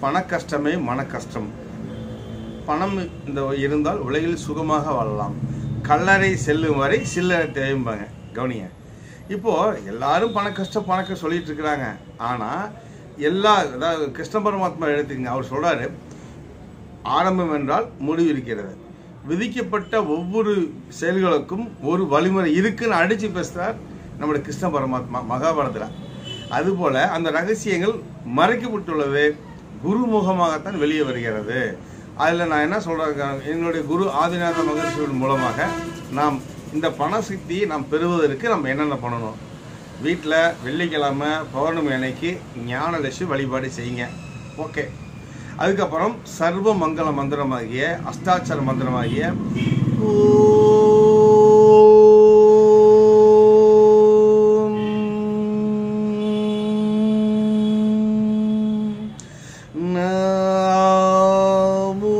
பண கஷ்டமே மன கஷ்டம் பணம் இந்த இருந்தால் உலகில் சுகமாக வாழலாம் கல்லறை செல்லும் வரை சில்லறை தேவைம்பாங்க கவனிங்க இப்போ எல்லாரும் பண கஷ்டம் பண கஷ்டம் சொல்லிட்டு இருக்கிறாங்க ஆனா எல்லா அதாவது கிருஷ்ண பரமாத்மா எடுத்துக்கங்க அவர் சொல்றாரு ஆரம்பம் என்றால் முடிவு இருக்கிறது விதிக்கப்பட்ட ஒவ்வொரு செயல்களுக்கும் ஒரு வழிமுறை இருக்குன்னு அடிச்சு பேசுறார் நம்முடைய கிருஷ்ண பரமாத்மா மகாபாரதத்துல அதுபோல அந்த ரகசியங்கள் மறைக்கப்பட்டுள்ளது குருமுகமாகத்தான் வெளியே வருகிறது அதில் நான் என்ன சொல்றேன் என்னுடைய குரு ஆதிநாத மகர்ஷியின் மூலமாக நாம் இந்த பண சக்தியை நாம் பெறுவதற்கு நம்ம என்னென்ன பண்ணணும் வீட்டில் வெள்ளிக்கிழமை பௌர்ணமி அன்னைக்கு ஞானலட்சுமி வழிபாடு செய்யுங்க ஓகே அதுக்கப்புறம் சர்வ மங்கள மந்திரமாகிய அஷ்டாட்சர மந்திரமாகிய ஓம் நமோ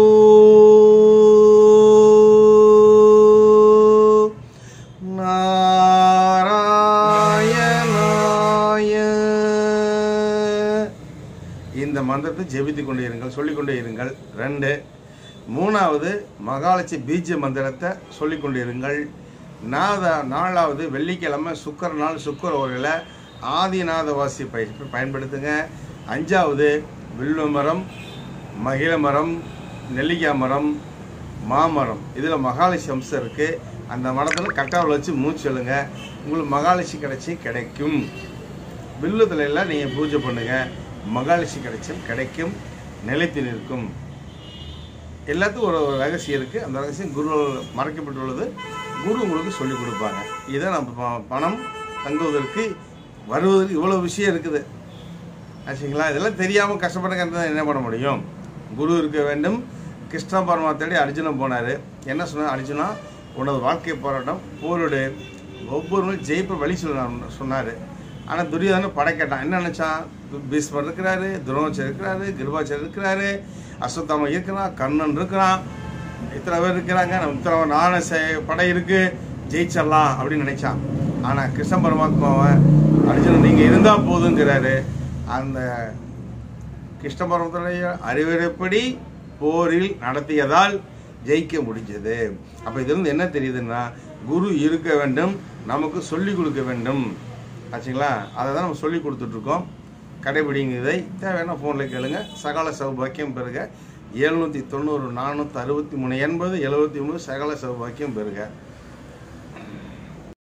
நாராயணாய இந்த மந்திரத்தை ஜெபித்துக் கொண்டே இருங்கள் சொல்லிக் கொண்டே இருங்கள் ரெண்டு மூணாவது மகாலட்சி பீஜ மந்திரத்தை சொல்லிக் கொண்டே இருங்கள் நாதா நாலாவது வெள்ளிக்கிழமை சுக்கர நாள் சுக்கர ஓரையில் ஆதிநாதவாசி பய பயன்படுத்துங்க அஞ்சாவது வில்வ மரம் மகிழ மரம் நெல்லிக்காய் மரம் மாமரம் இதில் மகாலட்சுமி அம்சம் இருக்குது அந்த மரத்தில் கட்டாவில் வச்சு மூச்சு எழுங்க உங்களுக்கு மகாலட்சுமி கிடைச்சி கிடைக்கும் வில்லுத்துல எல்லாம் நீங்கள் பூஜை பண்ணுங்க மகாலட்சுமி கிடைச்சும் கிடைக்கும் நிலைத்து நிற்கும் எல்லாத்துக்கும் ஒரு ஒரு ரகசியம் இருக்குது அந்த ரகசியம் குரு மறைக்கப்பட்டுள்ளது குரு உங்களுக்கு சொல்லிக் கொடுப்பாங்க இதை நம்ம ப- பணம் தங்குவதற்கு வருவதற்கு இவ்வளோ விஷயம் இருக்குது ஆச்சுங்களா இதெல்லாம் தெரியாமல் கஷ்டப்பட்டு என்ன பண்ண முடியும் குரு இருக்க வேண்டும் கிருஷ்ண பரமாத்தடி அர்ஜுனன் போனார் என்ன சொன்னார் அர்ஜுனா உனது வாழ்க்கை போராட்டம் போரோடு ஒவ்வொரு நாள் ஜெயிப்ப வழி சொல்ல சொன்னார் ஆனால் துரியோதனன் படை கேட்டான் என்ன நினச்சான் பீஸ்மர் இருக்கிறாரு துரோணாச்சர் இருக்கிறாரு கிருபாச்சர் இருக்கிறாரு அஸ்வத்தாம இருக்கிறான் கர்ணன் இருக்கிறான் இத்தனை பேர் இருக்கிறாங்க நம்ம இத்தனை நான படை இருக்கு ஜெயிச்சிடலாம் அப்படின்னு நினைச்சான் ஆனால் கிருஷ்ண பரமாத்மாவை அர்ஜுனன் நீங்கள் இருந்தால் போதுங்கிறாரு அந்த கிருஷ்ண பரமத்துடைய அறிவுரைப்படி போரில் நடத்தியதால் ஜெயிக்க முடிஞ்சது அப்போ இதிலிருந்து என்ன தெரியுதுன்னா குரு இருக்க வேண்டும் நமக்கு சொல்லிக் கொடுக்க வேண்டும் ஆச்சுங்களா அதை தான் நம்ம சொல்லி கொடுத்துட்ருக்கோம் கடைபிடிங்க இதை தேவையான ஃபோனில் கேளுங்க சகல சௌபாக்கியம் பெறுக எழுநூற்றி தொண்ணூறு நானூற்றி அறுபத்தி மூணு எண்பது எழுபத்தி மூணு சகல சௌபாக்கியம் பெறுக